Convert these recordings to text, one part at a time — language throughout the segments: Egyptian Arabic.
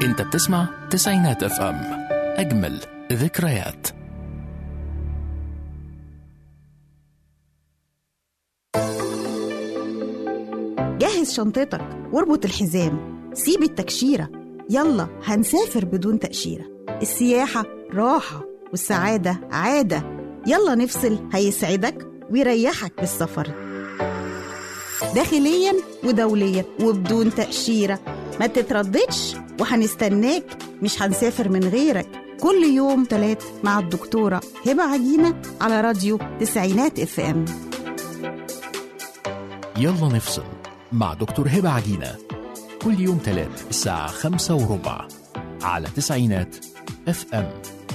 انت بتسمع تسعينات اف ام اجمل ذكريات جهز شنطتك واربط الحزام سيب التكشيرة يلا هنسافر بدون تأشيرة السياحة راحة والسعادة عادة يلا نفصل هيسعدك ويريحك بالسفر داخليا ودوليا وبدون تأشيرة ما تترددش وهنستناك مش هنسافر من غيرك كل يوم تلات مع الدكتورة هبة عجينة على راديو تسعينات اف ام يلا نفصل مع دكتور هبة عجينة كل يوم تلات الساعة خمسة وربع على تسعينات اف ام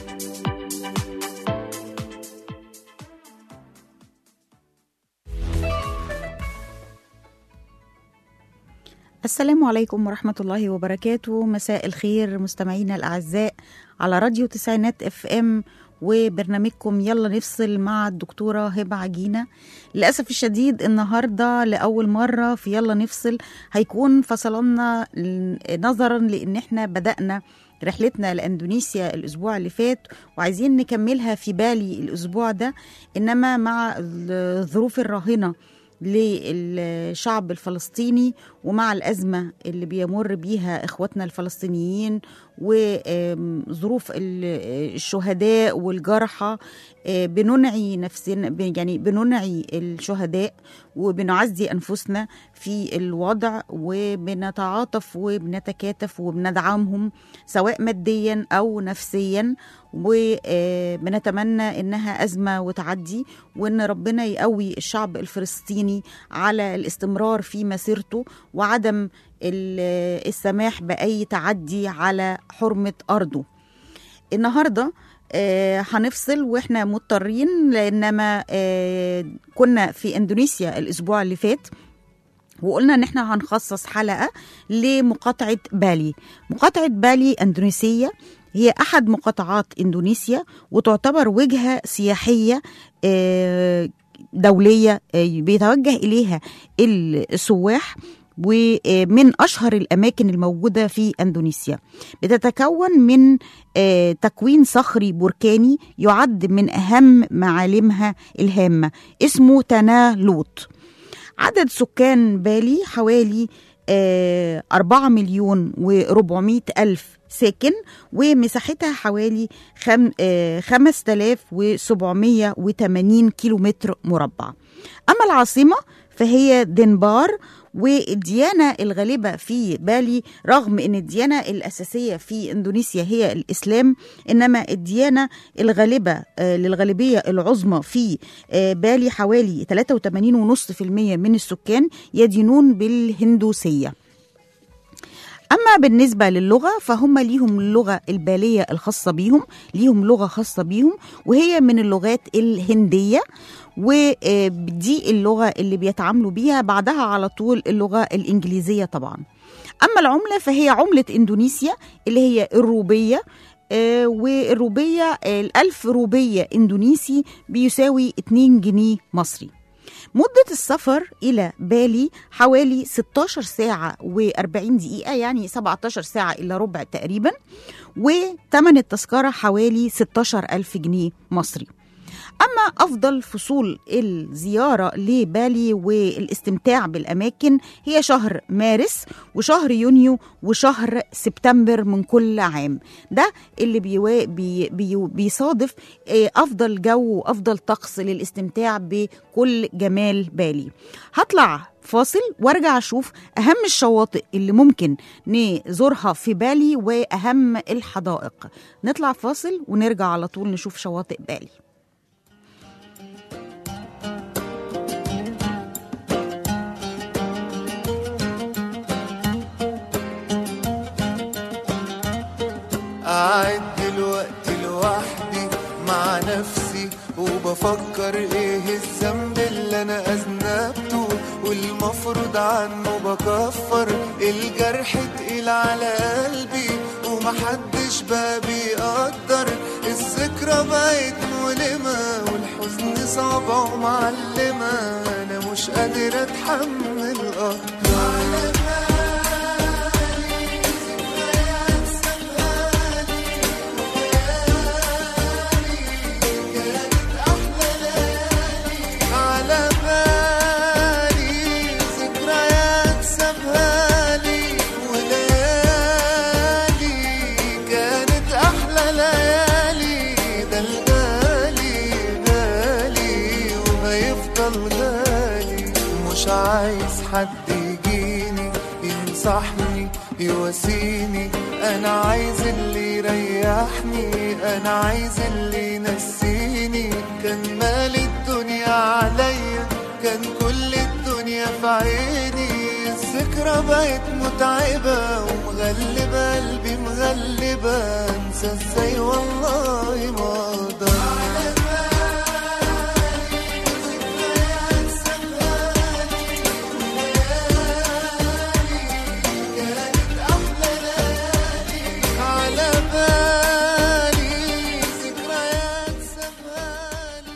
السلام عليكم ورحمة الله وبركاته مساء الخير مستمعينا الأعزاء على راديو تسعينات اف ام وبرنامجكم يلا نفصل مع الدكتورة هبة عجينة للأسف الشديد النهاردة لأول مرة في يلا نفصل هيكون فصلنا نظرا لأن احنا بدأنا رحلتنا لأندونيسيا الأسبوع اللي فات وعايزين نكملها في بالي الأسبوع ده إنما مع الظروف الراهنة للشعب الفلسطيني ومع الأزمة اللي بيمر بيها إخواتنا الفلسطينيين وظروف الشهداء والجرحى بننعي نفسنا يعني بننعي الشهداء وبنعزي أنفسنا في الوضع وبنتعاطف وبنتكاتف وبندعمهم سواء ماديا أو نفسيا وبنتمنى انها ازمه وتعدي وان ربنا يقوي الشعب الفلسطيني على الاستمرار في مسيرته وعدم السماح باي تعدي على حرمه ارضه. النهارده آه هنفصل واحنا مضطرين لانما آه كنا في اندونيسيا الاسبوع اللي فات وقلنا ان احنا هنخصص حلقه لمقاطعه بالي مقاطعه بالي اندونيسيه هي احد مقاطعات اندونيسيا وتعتبر وجهه سياحيه دوليه بيتوجه اليها السواح ومن اشهر الاماكن الموجوده في اندونيسيا بتتكون من تكوين صخري بركاني يعد من اهم معالمها الهامه اسمه تنا لوط عدد سكان بالي حوالي أربعة مليون وربعمائة ألف ساكن ومساحتها حوالي خم خمس تلاف وسبعمية وتمانين كيلومتر مربع أما العاصمة فهي دنبار والديانة الغالبة في بالي رغم أن الديانة الأساسية في إندونيسيا هي الإسلام إنما الديانة الغالبة للغالبية العظمى في بالي حوالي 83.5% من السكان يدينون بالهندوسية أما بالنسبة للغة فهم ليهم اللغة البالية الخاصة بيهم ليهم لغة خاصة بيهم وهي من اللغات الهندية ودي اللغة اللي بيتعاملوا بيها بعدها على طول اللغة الإنجليزية طبعا أما العملة فهي عملة إندونيسيا اللي هي الروبية آه والروبية الألف روبية إندونيسي بيساوي 2 جنيه مصري مدة السفر إلى بالي حوالي 16 ساعة و40 دقيقة يعني 17 ساعة إلا ربع تقريبا وثمن التذكرة حوالي 16 ألف جنيه مصري أما أفضل فصول الزيارة لبالي والاستمتاع بالأماكن هي شهر مارس وشهر يونيو وشهر سبتمبر من كل عام ده اللي بيوا بي بي بيصادف أفضل جو وأفضل طقس للاستمتاع بكل جمال بالي هطلع فاصل وارجع اشوف اهم الشواطئ اللي ممكن نزورها في بالي واهم الحدائق نطلع فاصل ونرجع على طول نشوف شواطئ بالي قاعد دلوقتي لوحدي مع نفسي وبفكر ايه الذنب اللي انا اذنبته والمفروض عنه بكفر الجرح تقيل على قلبي ومحدش بقى بيقدر الذكرى بقت مؤلمة والحزن صعبة ومعلمة انا مش قادر اتحمل اكتر على بالي ذكريات حد يجيني ينصحني يواسيني انا عايز اللي يريحني انا عايز اللي ينسيني كان مال الدنيا عليا كان كل الدنيا في عيني الذكرى بقت متعبة ومغلبة قلبي مغلبة انسى ازاي والله ما اقدر على بالي ذكريات سبالي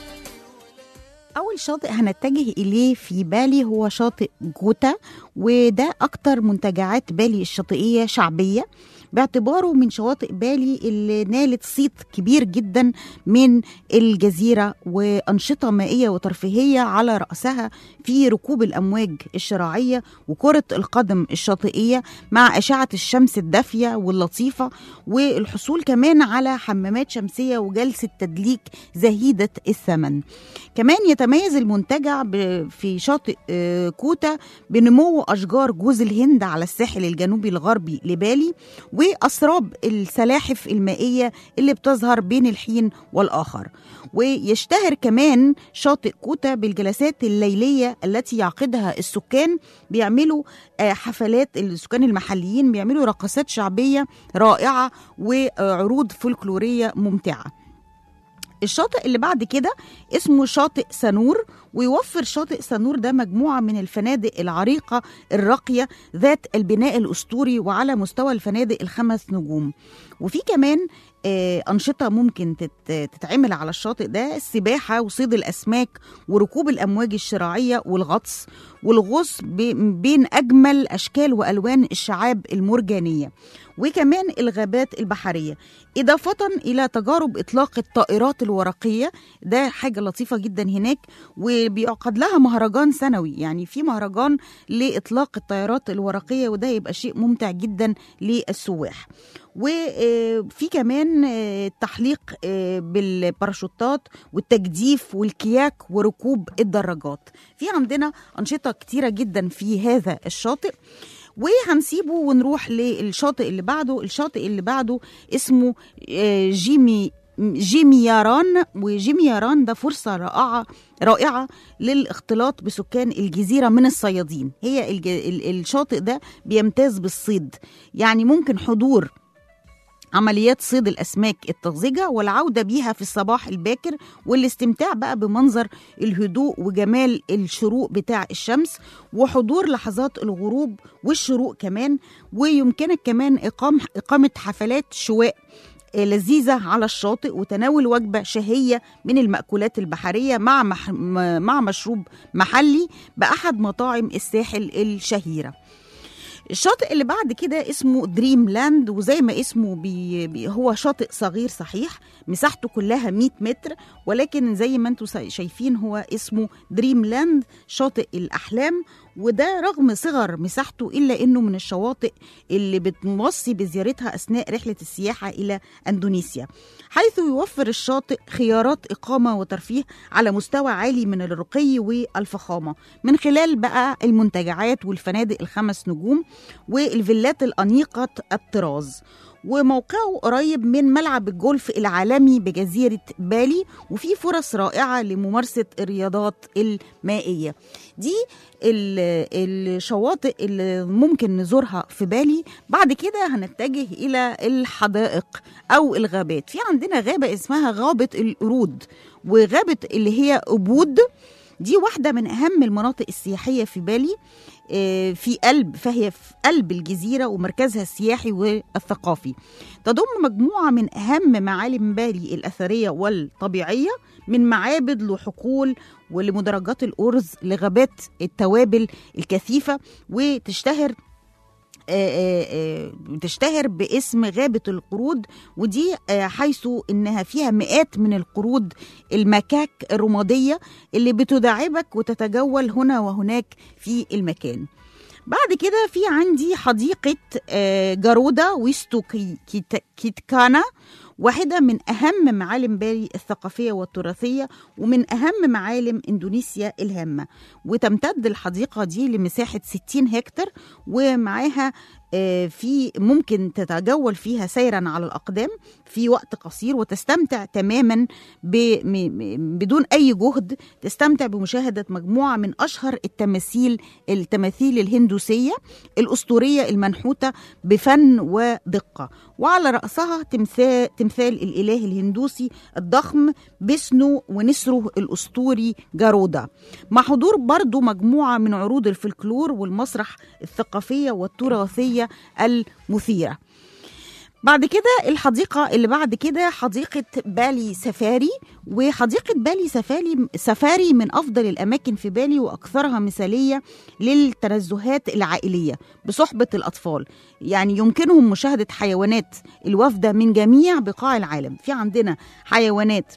أول شاطئ هنتجه إليه في بالي هو شاطئ جوتا وده أكتر منتجعات بالي الشاطئية شعبية باعتباره من شواطئ بالي اللي نالت صيت كبير جدا من الجزيرة وأنشطة مائية وترفيهية على رأسها في ركوب الأمواج الشراعية وكرة القدم الشاطئية مع أشعة الشمس الدافية واللطيفة والحصول كمان على حمامات شمسية وجلسة تدليك زهيدة الثمن كمان يتميز المنتجع ب- في شاطئ آه، كوتا بنمو أشجار جوز الهند على الساحل الجنوبي الغربي لبالي وأسراب السلاحف المائية اللي بتظهر بين الحين والآخر ويشتهر كمان شاطئ كوتا بالجلسات الليلية التي يعقدها السكان بيعملوا آه، حفلات السكان المحليين بيعملوا رقصات شعبية رائعة وعروض فولكلورية ممتعة الشاطئ اللي بعد كده اسمه شاطئ سنور ويوفر شاطئ سنور ده مجموعة من الفنادق العريقة الراقية ذات البناء الأسطوري وعلى مستوى الفنادق الخمس نجوم وفي كمان آه، أنشطة ممكن تت- تتعمل على الشاطئ ده السباحة وصيد الأسماك وركوب الأمواج الشراعية والغطس والغوص ب- بين أجمل أشكال وألوان الشعاب المرجانية وكمان الغابات البحرية إضافة إلى تجارب إطلاق الطائرات الورقية ده حاجة لطيفة جدا هناك وبيعقد لها مهرجان سنوي يعني في مهرجان لإطلاق الطائرات الورقية وده يبقى شيء ممتع جدا للسواح وفي كمان آه، التحليق آه، بالباراشوتات والتجديف والكياك وركوب الدراجات في عندنا أنشطة كتيرة جدا في هذا الشاطئ وهنسيبه ونروح للشاطئ اللي بعده الشاطئ اللي بعده اسمه آه، جيمي جيمياران وجيمياران ده فرصة رائعة رائعة للاختلاط بسكان الجزيرة من الصيادين هي الج... ال- الشاطئ ده بيمتاز بالصيد يعني ممكن حضور عمليات صيد الأسماك الطازجة والعودة بيها في الصباح الباكر والاستمتاع بقى بمنظر الهدوء وجمال الشروق بتاع الشمس وحضور لحظات الغروب والشروق كمان ويمكنك كمان إقام إقامة حفلات شواء لذيذة على الشاطئ وتناول وجبة شهية من المأكولات البحرية مع مح... م- مع مشروب محلي بأحد مطاعم الساحل الشهيرة الشاطئ اللي بعد كده اسمه دريم لاند وزي ما اسمه بي بي هو شاطئ صغير صحيح مساحته كلها 100 متر ولكن زي ما انتم شايفين هو اسمه دريم لاند شاطئ الأحلام وده رغم صغر مساحته إلا أنه من الشواطئ اللي بتوصي بزيارتها أثناء رحلة السياحة إلى أندونيسيا حيث يوفر الشاطئ خيارات إقامة وترفيه على مستوى عالي من الرقي والفخامة من خلال بقى المنتجعات والفنادق الخمس نجوم والفيلات الأنيقة الطراز وموقعه قريب من ملعب الجولف العالمي بجزيرة بالي وفي فرص رائعة لممارسة الرياضات المائية دي ال- الشواطئ اللي ممكن نزورها في بالي بعد كده هنتجه إلى الحدائق أو الغابات في عندنا غابة اسمها غابة القرود وغابة اللي هي أبود دي واحدة من أهم المناطق السياحية في بالي آه، في قلب فهي في قلب الجزيرة ومركزها السياحي والثقافي تضم مجموعة من أهم معالم بالي الأثرية والطبيعية من معابد لحقول ولمدرجات الأرز لغابات التوابل الكثيفة وتشتهر آه، آه، آه، تشتهر باسم غابة القرود ودي آه، حيث إنها فيها مئات من القرود المكاك الرمادية اللي بتداعبك وتتجول هنا وهناك في المكان بعد كده في عندي حديقة آه، جارودا ويستو كي- كيت- كيتكانا واحدة من أهم معالم بالي الثقافية والتراثية ومن أهم معالم إندونيسيا الهامة وتمتد الحديقة دي لمساحة 60 هكتار ومعاها آه، في ممكن تتجول فيها سيرا على الأقدام في وقت قصير وتستمتع تماما ب... م... م- بدون أي جهد تستمتع بمشاهدة مجموعة من أشهر التماثيل التماثيل الهندوسية الأسطورية المنحوتة بفن ودقة وعلى رأسها تمثال, تمثال الإله الهندوسي الضخم بسنو ونسره الأسطوري جارودا مع حضور برضو مجموعة من عروض الفلكلور والمسرح الثقافية والتراثية المثيرة بعد كده الحديقة اللي بعد كده حديقة بالي سفاري وحديقة بالي سفاري سفاري من أفضل الأماكن في بالي وأكثرها مثالية للتنزهات العائلية بصحبة الأطفال يعني يمكنهم مشاهدة حيوانات الوافدة من جميع بقاع العالم في عندنا حيوانات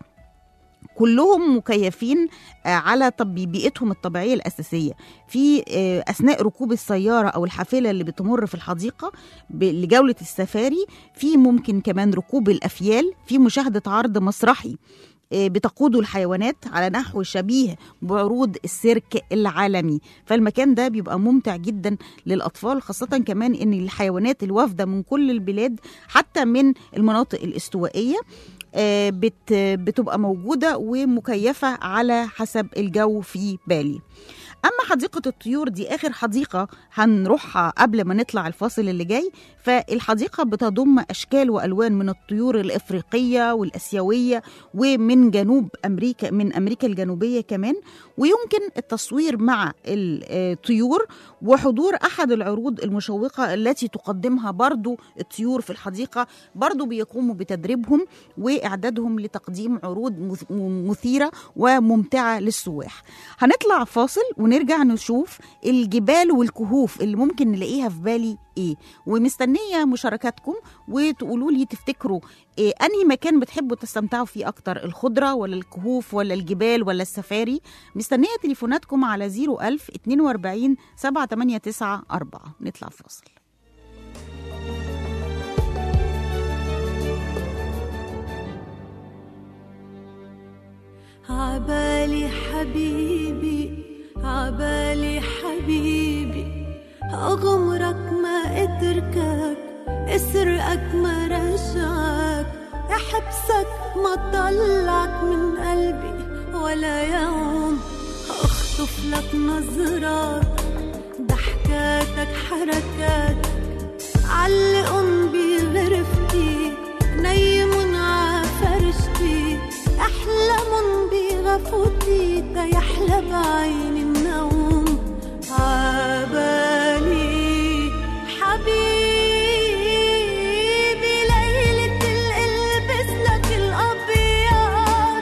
كلهم مكيفين آه، على طب بيئتهم الطبيعيه الاساسيه في آه، اثناء ركوب السياره او الحافله اللي بتمر في الحديقه ب- لجوله السفاري في ممكن كمان ركوب الافيال في مشاهده عرض مسرحي آه، بتقوده الحيوانات على نحو شبيه بعروض السيرك العالمي فالمكان ده بيبقى ممتع جدا للأطفال خاصة كمان إن الحيوانات الوافدة من كل البلاد حتى من المناطق الاستوائية آه، بت بتبقى موجودة ومكيفة على حسب الجو في بالي أما حديقة الطيور دي آخر حديقة هنروحها قبل ما نطلع الفاصل اللي جاي فالحديقة بتضم أشكال وألوان من الطيور الإفريقية والأسيوية ومن جنوب أمريكا من أمريكا الجنوبية كمان ويمكن التصوير مع الطيور وحضور أحد العروض المشوقة التي تقدمها برضو الطيور في الحديقة برضو بيقوموا بتدريبهم وإعدادهم لتقديم عروض مث- مثيرة وممتعة للسواح هنطلع فاصل ونرجع نشوف الجبال والكهوف اللي ممكن نلاقيها في بالي ايه ومستنيه مشاركاتكم وتقولوا لي تفتكروا إيه انهي مكان بتحبوا تستمتعوا فيه اكتر الخضره ولا الكهوف ولا الجبال ولا السفاري مستنيه تليفوناتكم على 01000 42 789 4 نطلع فاصل عبالي حبيبي عبالي حبيبي أغمرك ما أتركك أسرقك ما رجعك أحبسك ما طلعك من قلبي ولا يوم أخطف لك نظرات ضحكاتك حركاتك علقن بغرفتي نيمن عفرشتي احلمن بغفوتي تيحلى بعيني النوم عبالي حبيبي ليلة القلبس لك الأبيض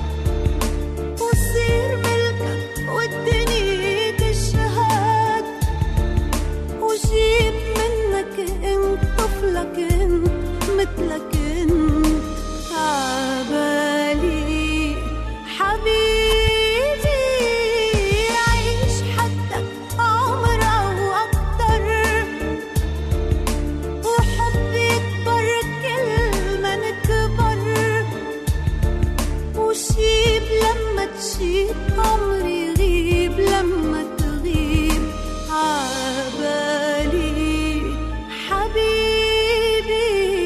وصير ملكك والدنيا تشهد وجيب منك انت طفلك انت مثلك انت عبالي حبيبي عيش حدك عمر او اكتر وحبي يكبر كل ما نكبر وشيب لما تشيب عمري يغيب لما تغيب عبالي حبيبي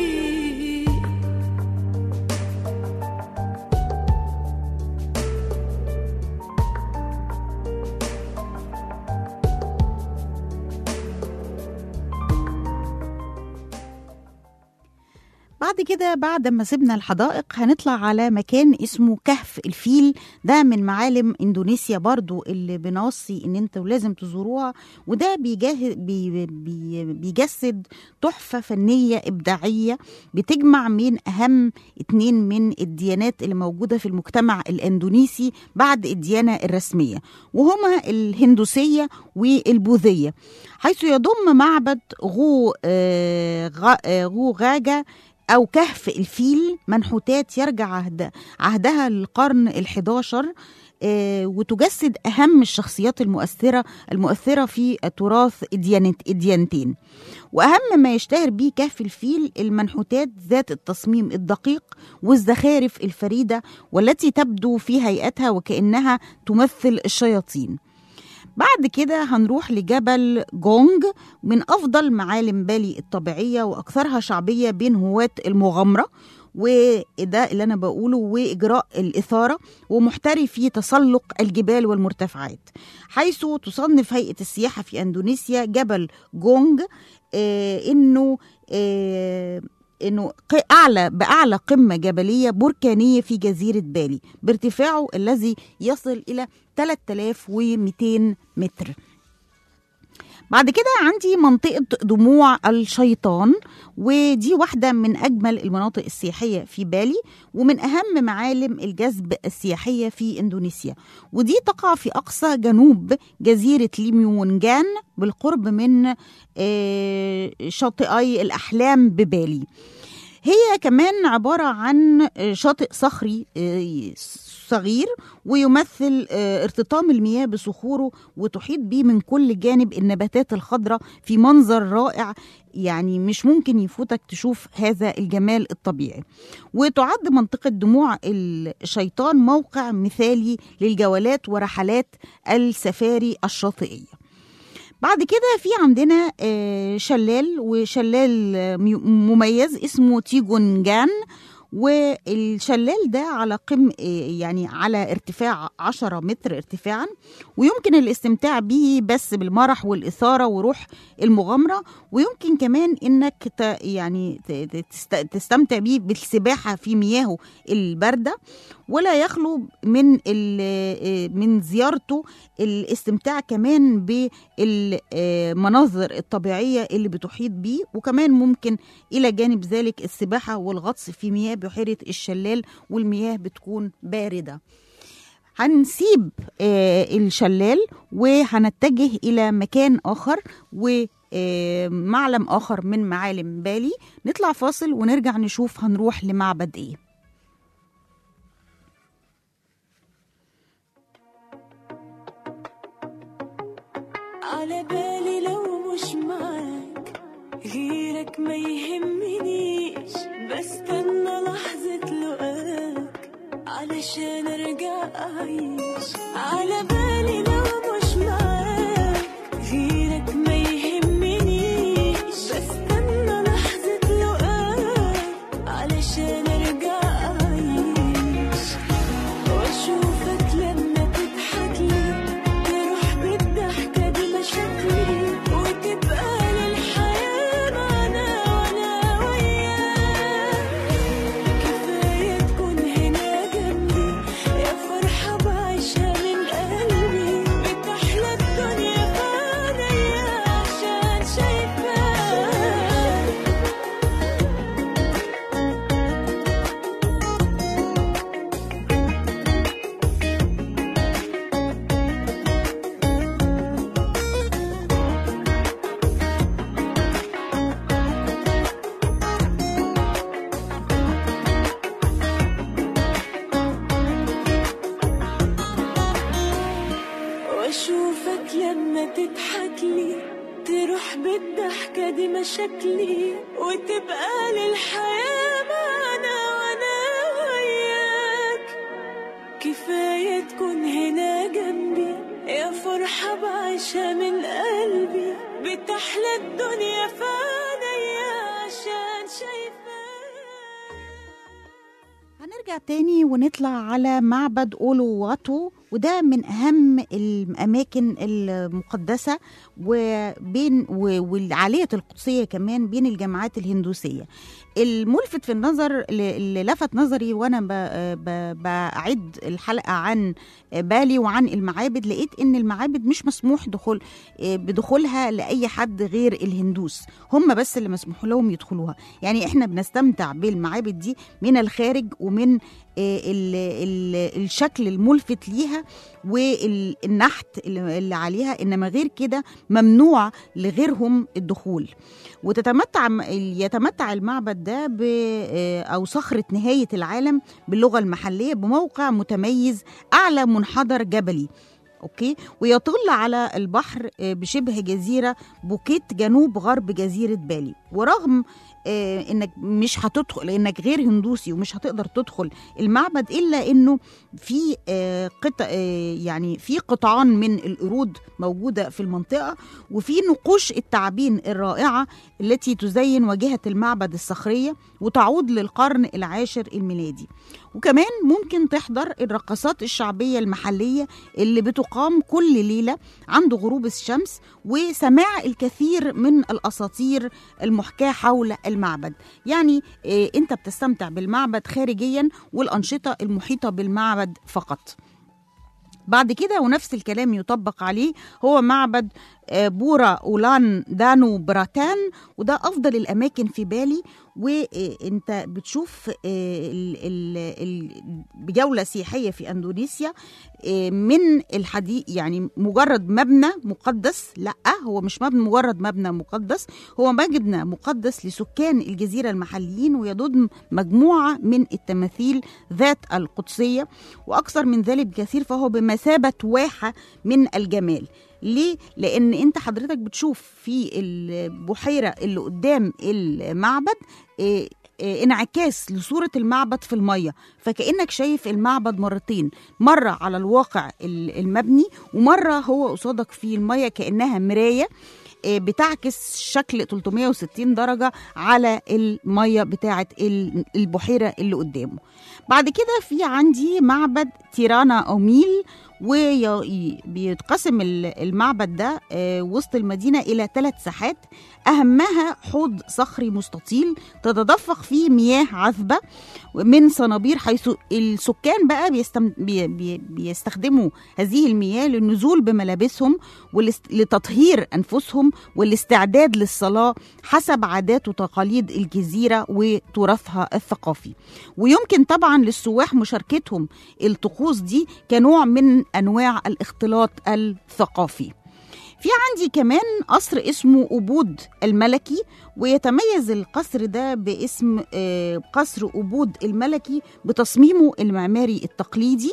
بعد كده بعد ما سيبنا الحدائق هنطلع على مكان اسمه كهف الفيل ده من معالم اندونيسيا برضو اللي بنوصي ان انتوا لازم تزوروها وده بيجاه بي بي بيجسد تحفة فنية إبداعية بتجمع من أهم اتنين من الديانات اللي موجودة في المجتمع الإندونيسي بعد الديانة الرسمية وهما الهندوسية والبوذية حيث يضم معبد غو آه، غا- آه، غو غاجا أو كهف الفيل منحوتات يرجع عهد عهدها للقرن الحداشر آه، وتجسد أهم الشخصيات المؤثرة المؤثرة في تراث الديانت- الديانتين وأهم ما يشتهر به كهف الفيل المنحوتات ذات التصميم الدقيق والزخارف الفريدة والتي تبدو في هيئتها وكأنها تمثل الشياطين بعد كده هنروح لجبل جونج من أفضل معالم بالي الطبيعية وأكثرها شعبية بين هواة المغامرة وده اللي أنا بقوله وإجراء الإثارة ومحترفي تسلق الجبال والمرتفعات حيث تصنف هيئة السياحة في أندونيسيا جبل جونج آه إنه آه انه ق- اعلى باعلى قمه جبليه بركانيه في جزيره بالي بارتفاعه الذي يصل الى 3200 متر بعد كده عندي منطقة دموع الشيطان ودي واحدة من أجمل المناطق السياحية في بالي ومن أهم معالم الجذب السياحية في إندونيسيا ودي تقع في أقصى جنوب جزيرة ليميونجان بالقرب من آه، شاطئي الأحلام ببالي هي كمان عبارة عن شاطئ صخري آه، صغير ويمثل آه، ارتطام المياه بصخوره وتحيط به من كل جانب النباتات الخضراء في منظر رائع يعني مش ممكن يفوتك تشوف هذا الجمال الطبيعي وتعد منطقة دموع الشيطان موقع مثالي للجولات ورحلات السفاري الشاطئية بعد كده في عندنا آه، شلال وشلال آه، مي- مميز اسمه تيجونجان والشلال ده على قم آه، يعني على ارتفاع 10 متر ارتفاعا ويمكن الاستمتاع به بس بالمرح والإثارة وروح المغامرة ويمكن كمان انك ت يعني ت- ت- تست- تستمتع به بالسباحة في مياهه الباردة ولا يخلو من ال- من زيارته الاستمتاع كمان بالمناظر الطبيعية اللي بتحيط بيه وكمان ممكن إلى جانب ذلك السباحة والغطس في مياه بحيرة الشلال والمياه بتكون باردة هنسيب آه، الشلال وهنتجه إلى مكان آخر و آه، معلم آخر من معالم بالي نطلع فاصل ونرجع نشوف هنروح لمعبد إيه على بالي لو مش معاك غيرك ما يهمنيش بستنى لحظة لقاك علشان ارجع اعيش على بالي لو مش معاك غيرك ما يهمنيش بستنى لحظة لقاك علشان ارجع اعيش واشوفك لما تضحك لي تروح بالضحكة دي مشاكلي وتبقى للحياة معنا وانا وياك كفاية تكون هنا جنبي يا فرحة بعيشها من قلبي بتحلى الدنيا فانية عشان شايفاك واشوفك لما تضحك لي تروح بالضحكة دي مشاكلي وتبقى للحياة معنا وانا وياك كفاية تكون هنا جنبي يا فرحة بعيشها من قلبي بتحلى الدنيا فانية عشان شايفاك هنرجع تاني ونطلع على معبد أولو واتو وده من أهم الأماكن المقدسة وبين و- والعالية القدسية كمان بين الجماعات الهندوسية الملفت في النظر اللي لفت نظري وأنا ب- ب- بعد الحلقة عن بالي وعن المعابد لقيت إن المعابد مش مسموح دخول بدخولها لأي حد غير الهندوس هم بس اللي مسموح لهم يدخلوها يعني إحنا بنستمتع بالمعابد دي من الخارج ومن آه، ال- ال- الشكل الملفت ليها والنحت اللي اللي عليها انما غير كده ممنوع لغيرهم الدخول وتتمتع يتمتع المعبد ده ب آه، او صخره نهايه العالم باللغه المحليه بموقع متميز اعلى منحدر جبلي اوكي ويطل على البحر آه، بشبه جزيره بوكيت جنوب غرب جزيره بالي ورغم آه، انك مش هتدخل انك غير هندوسي ومش هتقدر تدخل المعبد الا انه في آه، قطع آه، يعني في قطعان من القرود موجوده في المنطقه وفي نقوش التعابين الرائعه التي تزين واجهه المعبد الصخريه وتعود للقرن العاشر الميلادي وكمان ممكن تحضر الرقصات الشعبيه المحليه اللي بتقام كل ليله عند غروب الشمس وسماع الكثير من الاساطير المحكاه حول المعبد يعني آه، انت بتستمتع بالمعبد خارجيا والانشطه المحيطه بالمعبد فقط بعد كده ونفس الكلام يطبق عليه هو معبد آه، بورا أولان دانو براتان وده أفضل الأماكن في بالي وانت بتشوف آه، ال- ال- ال- بجولة سياحية في أندونيسيا آه، من الحديق يعني مجرد مبنى مقدس لا هو مش مبنى مجرد مبنى مقدس هو مبنى مقدس لسكان الجزيرة المحليين ويضم مجموعة من التماثيل ذات القدسية وأكثر من ذلك بكثير فهو بمثابة واحة من الجمال ليه؟ لأن أنت حضرتك بتشوف في البحيرة اللي قدام المعبد إيه، إيه، انعكاس لصورة المعبد في المية فكأنك شايف المعبد مرتين مرة على الواقع ال- المبني ومرة هو قصادك في المية كأنها مراية إيه، بتعكس شكل 360 درجة على المية بتاعة ال- البحيرة اللي قدامه بعد كده في عندي معبد تيرانا أوميل وبيتقسم المعبد ده آه، وسط المدينة إلى ثلاث ساحات أهمها حوض صخري مستطيل تتدفق فيه مياه عذبة من صنابير حيث السكان بقى بيستم... بي... بي... بيستخدموا هذه المياه للنزول بملابسهم والاست... لتطهير أنفسهم والاستعداد للصلاة حسب عادات وتقاليد الجزيرة وتراثها الثقافي ويمكن طبعا للسواح مشاركتهم الطقوس دي كنوع من أنواع الاختلاط الثقافي في عندي كمان قصر اسمه أبود الملكي ويتميز القصر ده باسم آه، قصر أبود الملكي بتصميمه المعماري التقليدي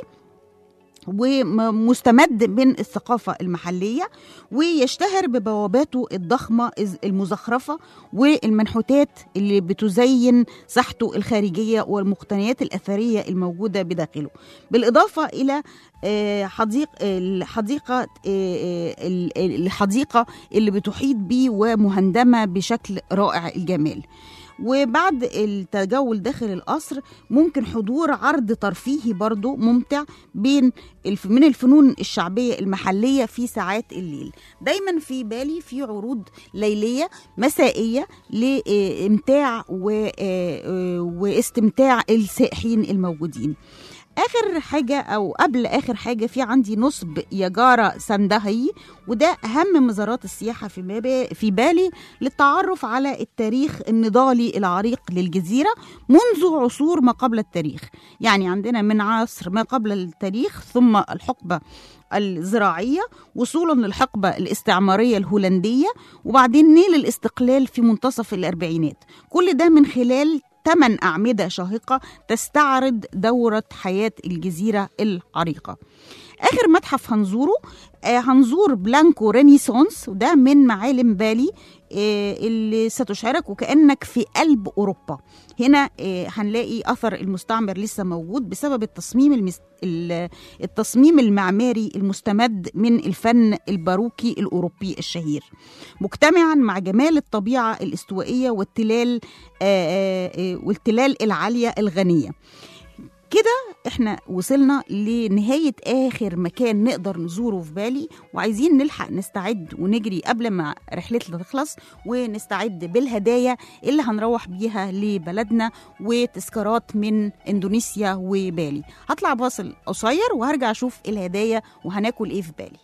ومستمد من الثقافة المحلية ويشتهر ببواباته الضخمة إز- المزخرفة والمنحوتات اللي بتزين ساحته الخارجية والمقتنيات الأثرية الموجودة بداخله بالإضافة إلى آه، حديق الحديقة آه، آه، ال- ال- الحديقة اللي بتحيط بيه ومهندمة بشكل رائع الجمال وبعد التجول داخل القصر ممكن حضور عرض ترفيهي برضو ممتع بين الف من الفنون الشعبية المحلية في ساعات الليل دايما في بالي في عروض ليلية مسائية لإمتاع و- آه، واستمتاع السائحين الموجودين اخر حاجه او قبل اخر حاجه في عندي نصب يجارة سندهي وده اهم مزارات السياحه في بابا- في بالي للتعرف على التاريخ النضالي العريق للجزيره منذ عصور ما قبل التاريخ يعني عندنا من عصر ما قبل التاريخ ثم الحقبه الزراعيه وصولا للحقبه الاستعماريه الهولنديه وبعدين نيل الاستقلال في منتصف الاربعينات كل ده من خلال ثمان أعمدة شاهقة تستعرض دورة حياة الجزيرة العريقة آخر متحف هنزوره آه، هنزور بلانكو رينيسانس وده من معالم بالي آه، اللي ستشعرك وكأنك في قلب أوروبا هنا آه، هنلاقي أثر المستعمر لسه موجود بسبب التصميم المس... ال- التصميم المعماري المستمد من الفن الباروكي الأوروبي الشهير مجتمعا مع جمال الطبيعة الاستوائية والتلال آه، آه، آه، والتلال العالية الغنية كده احنا وصلنا لنهاية آخر مكان نقدر نزوره في بالي وعايزين نلحق نستعد ونجري قبل ما رحلتنا تخلص ونستعد بالهدايا اللي هنروح بيها لبلدنا وتذكارات من اندونيسيا وبالي هطلع باصل قصير وهرجع اشوف الهدايا وهناكل ايه في بالي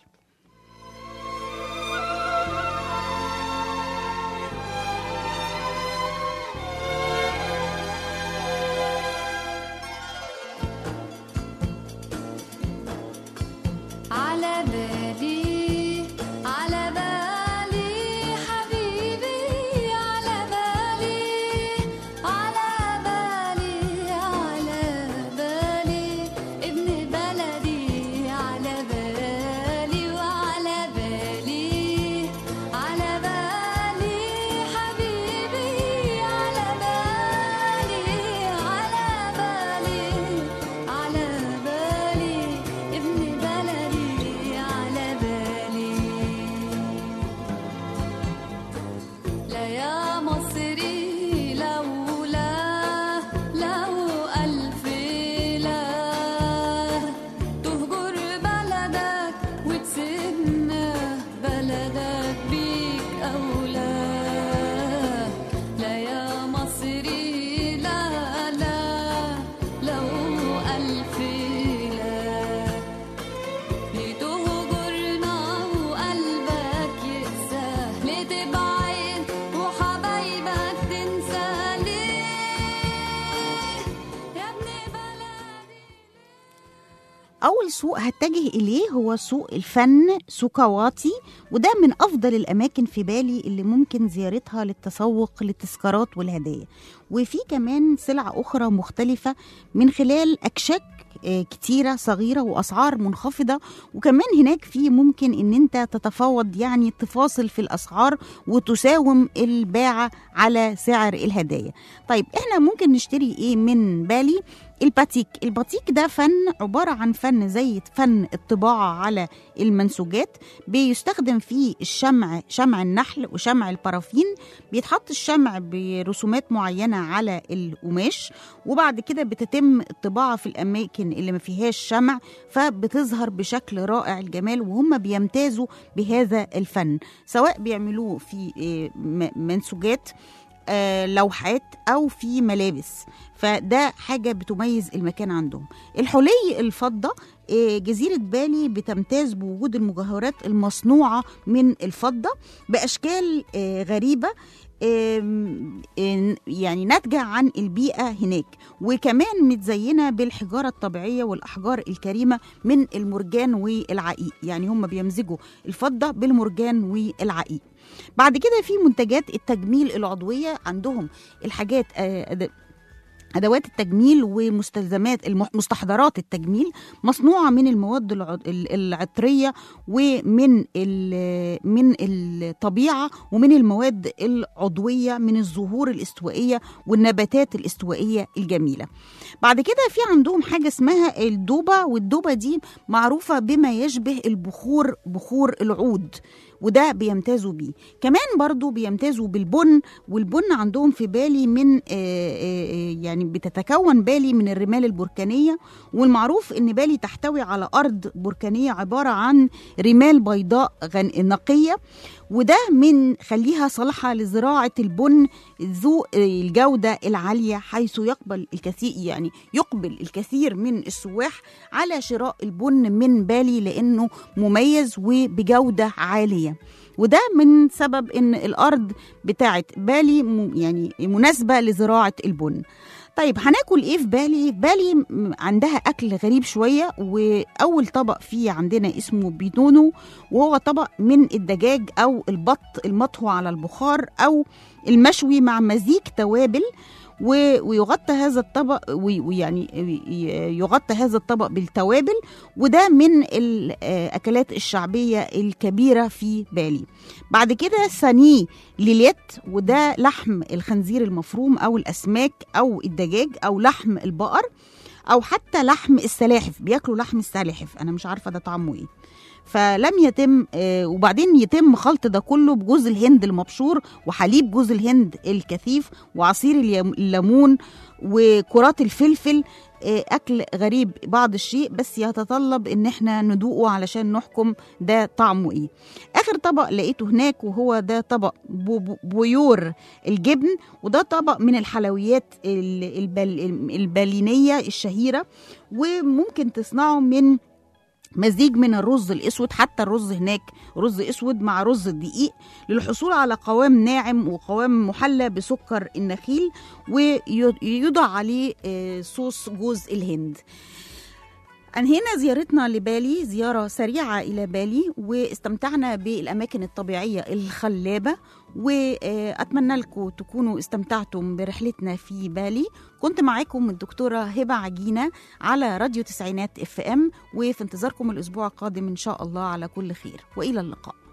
أول سوق هتجه إليه هو سوق الفن سوكاواتي وده من أفضل الأماكن في بالي اللي ممكن زيارتها للتسوق للتذكارات والهدايا وفي كمان سلع أخرى مختلفة من خلال أكشاك آه، كتيرة صغيرة وأسعار منخفضة وكمان هناك في ممكن إن أنت تتفاوض يعني تفاصل في الأسعار وتساوم الباعة على سعر الهدايا طيب إحنا ممكن نشتري إيه من بالي الباتيك الباتيك ده فن عبارة عن فن زي فن الطباعة على المنسوجات بيستخدم فيه الشمع شمع النحل وشمع البارافين بيتحط الشمع برسومات معينة على القماش وبعد كده بتتم الطباعة في الأماكن اللي ما فيهاش شمع فبتظهر بشكل رائع الجمال وهم بيمتازوا بهذا الفن سواء بيعملوه في آه، م- منسوجات آه، لوحات او في ملابس فده حاجه بتميز المكان عندهم الحلي الفضه آه، جزيره بالي بتمتاز بوجود المجوهرات المصنوعه من الفضه باشكال آه، غريبه آم، آم، يعني ناتجه عن البيئه هناك وكمان متزينه بالحجاره الطبيعيه والاحجار الكريمه من المرجان والعقيق يعني هم بيمزجوا الفضه بالمرجان والعقيق بعد كده في منتجات التجميل العضويه عندهم الحاجات آه، أد- ادوات التجميل ومستلزمات المح- مستحضرات التجميل مصنوعه من المواد الع- ال- العطريه ومن ال- من الطبيعه ومن المواد العضويه من الزهور الاستوائيه والنباتات الاستوائيه الجميله بعد كده في عندهم حاجه اسمها الدوبه والدوبه دي معروفه بما يشبه البخور بخور العود وده بيمتازوا بيه كمان برضو بيمتازوا بالبن والبن عندهم في بالي من آه، آه، آه، يعني بتتكون بالي من الرمال البركانية والمعروف ان بالي تحتوي على أرض بركانية عبارة عن رمال بيضاء غن- نقية وده من خليها صالحة لزراعة البن ذو الجودة العالية حيث يقبل الكثير يعني يقبل الكثير من السواح على شراء البن من بالي لأنه مميز وبجودة عالية وده من سبب ان الارض بتاعت بالي م- يعني مناسبه لزراعه البن طيب هناكل ايه في بالي بالي م- عندها اكل غريب شويه واول طبق فيه عندنا اسمه بيدونو وهو طبق من الدجاج او البط المطهو على البخار او المشوي مع مزيج توابل و- ويغطى هذا الطبق وي- ويعني ي- يغطى هذا الطبق بالتوابل وده من الاكلات الشعبيه الكبيره في بالي بعد كده سانيه ليليت وده لحم الخنزير المفروم او الاسماك او الدجاج او لحم البقر او حتى لحم السلاحف بياكلوا لحم السلاحف انا مش عارفه ده طعمه ايه فلم يتم آه، وبعدين يتم خلط ده كله بجوز الهند المبشور وحليب جوز الهند الكثيف وعصير اليم- الليمون وكرات الفلفل آه، اكل غريب بعض الشيء بس يتطلب ان احنا ندوقه علشان نحكم ده طعمه ايه اخر طبق لقيته هناك وهو ده طبق بو- بو- بويور الجبن وده طبق من الحلويات ال- البل البلينيه الشهيره وممكن تصنعه من مزيج من الرز الاسود حتى الرز هناك رز اسود مع رز الدقيق للحصول على قوام ناعم وقوام محلى بسكر النخيل ويوضع عليه آه، صوص جوز الهند أنهينا زيارتنا لبالي زيارة سريعة إلى بالي واستمتعنا بالأماكن الطبيعية الخلابة وأتمنى لكم تكونوا استمتعتم برحلتنا في بالي كنت معاكم الدكتورة هبة عجينة على راديو تسعينات اف ام وفي انتظاركم الأسبوع القادم إن شاء الله على كل خير وإلى اللقاء